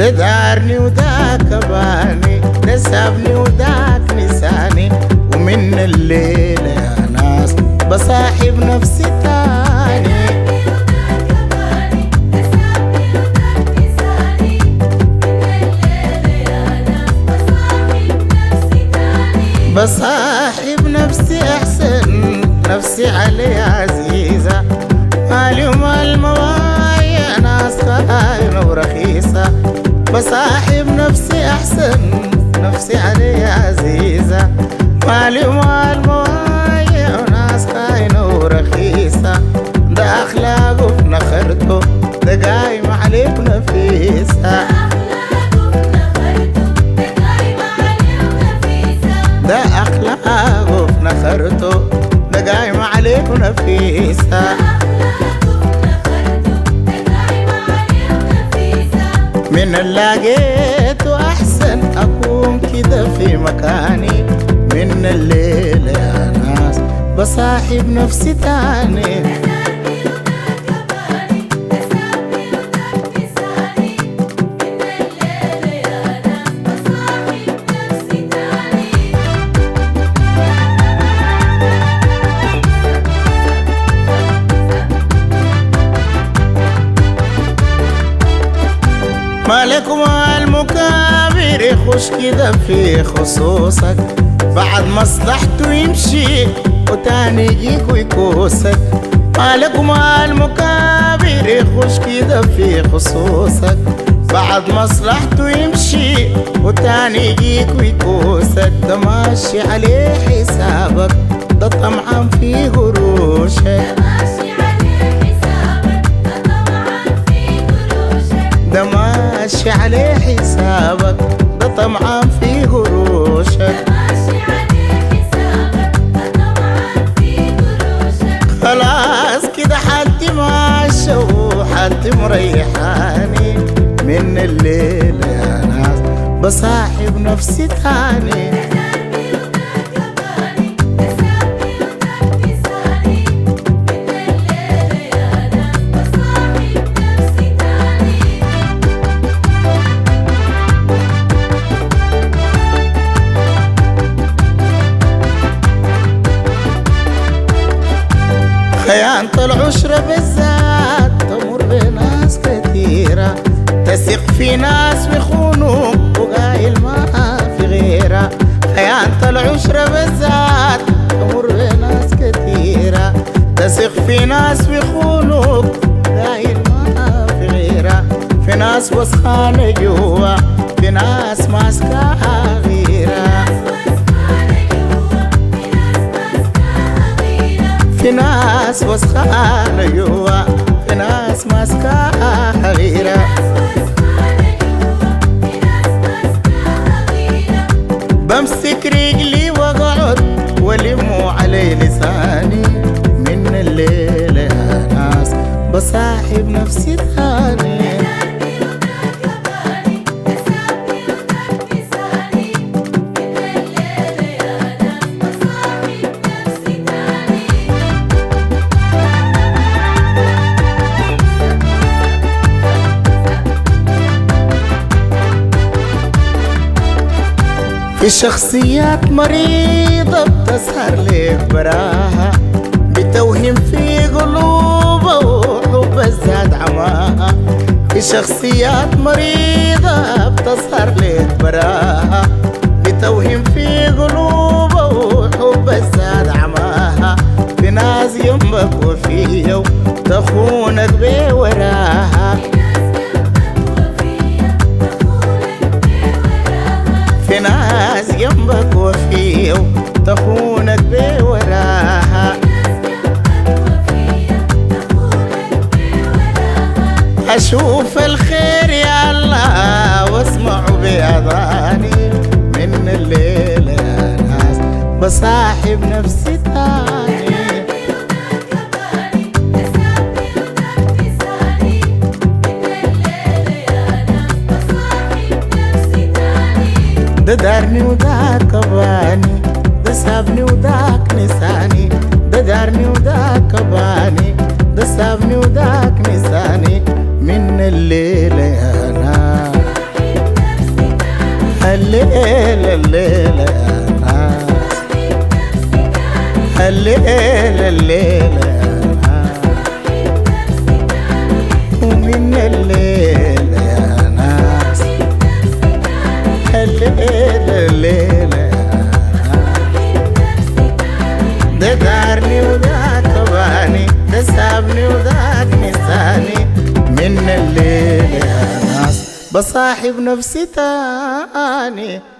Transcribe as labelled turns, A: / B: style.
A: ده دارني وذاك باني ده سابني وذاك نساني ومن الليلة يا ناس بصاحب نفسي تاني بصاحب نفسي احسن نفسي علي عزيزة مالي ومال موايا ناس خاينة ورخيصة بصاحب نفسي احسن نفسي علي عزيزة مالي ومال موايا وناس خاينة ورخيصة ده اخلاقه في نخرته ده قايم عليه بنفيسة ده اخلاقه في نخرته ده قايم عليه بنفيسة من اللي لقيته احسن اكون كده في مكاني من الليل يا ناس بصاحب نفسي تاني مالك والمكابر يخش كده في خصوصك بعد مصلحته يمشي وتاني يجيك ويكوسك مالك والمكابر يخش كده في خصوصك بعد مصلحته يمشي وتاني يجيك ويكوسك ده ماشي عليه حسابك ده طمعان في قروشك ده ماشي عليه حسابك ده طمعان في قروشك خلاص كده حد ماشى وحد مريحاني من الليل يا ناس بصاحب نفسي تاني خيانة العشرة بالذات تمر بناس كثيرة تثق في ناس بيخونوك وقايل ما في غيرها خيانة العشرة بالذات تمر بناس كثيرة تثق في ناس بيخونوك قايل ما في غيرها في ناس وسخانة جوا في ناس ماسكاها غيرها في ناس وسخانة جوا في ناس ماسكاها غيرة بمسك رجلي واقعد والمو علي لساني من الليل يا ناس بصاحب نفسي ثاني في شخصيات مريضة بتسهر لك براها بتوهم في قلوبها وحب الزاد عماها في شخصيات مريضة بتسهر لك براها بتوهم في قلوبها وحب الزاد عماها في ناس جنبك وفيه تخونك بوراها في ناس جنبك وفيه تخونك بوراها أشوف الخير يا الله واسمعوا بأذاني من الليل يا ناس بصاحب نفسي تاني ده دارني وذاك باني ده سابني وذاك نساني ده دارني وذاك باني ده سابني وذاك نساني من الليل يا ناس ده دارني وذاك باني ده سابني وذاك نساني من الليل يا ناس بصاحب نفسي تاني